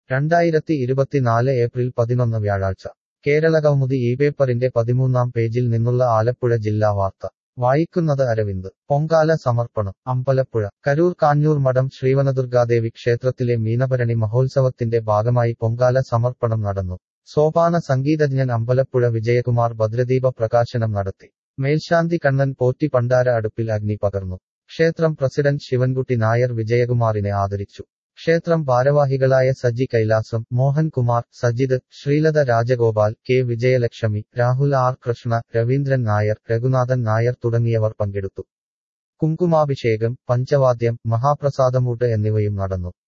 രണ്ടായിരത്തി ഇരുപത്തിനാല് ഏപ്രിൽ പതിനൊന്ന് വ്യാഴാഴ്ച കേരളകൗമുദി ഈ പേപ്പറിന്റെ പതിമൂന്നാം പേജിൽ നിന്നുള്ള ആലപ്പുഴ ജില്ലാ വാർത്ത വായിക്കുന്നത് അരവിന്ദ് പൊങ്കാല സമർപ്പണം അമ്പലപ്പുഴ കരൂർ കാഞ്ഞൂർ മഠം ശ്രീവനദുർഗാദേവി ക്ഷേത്രത്തിലെ മീനഭരണി മഹോത്സവത്തിന്റെ ഭാഗമായി പൊങ്കാല സമർപ്പണം നടന്നു സോപാന സംഗീതജ്ഞൻ അമ്പലപ്പുഴ വിജയകുമാർ ഭദ്രദീപ പ്രകാശനം നടത്തി മേൽശാന്തി കണ്ണൻ പോറ്റി പണ്ടാര അടുപ്പിൽ അഗ്നി പകർന്നു ക്ഷേത്രം പ്രസിഡന്റ് ശിവൻകുട്ടി നായർ വിജയകുമാറിനെ ആദരിച്ചു ക്ഷേത്രം ഭാരവാഹികളായ സജി കൈലാസം മോഹൻകുമാർ സജിത് ശ്രീലത രാജഗോപാൽ കെ വിജയലക്ഷ്മി രാഹുൽ ആർ കൃഷ്ണ രവീന്ദ്രൻ നായർ രഘുനാഥൻ നായർ തുടങ്ങിയവർ പങ്കെടുത്തു കുങ്കുമാഭിഷേകം പഞ്ചവാദ്യം മഹാപ്രസാദമൂട്ട് എന്നിവയും നടന്നു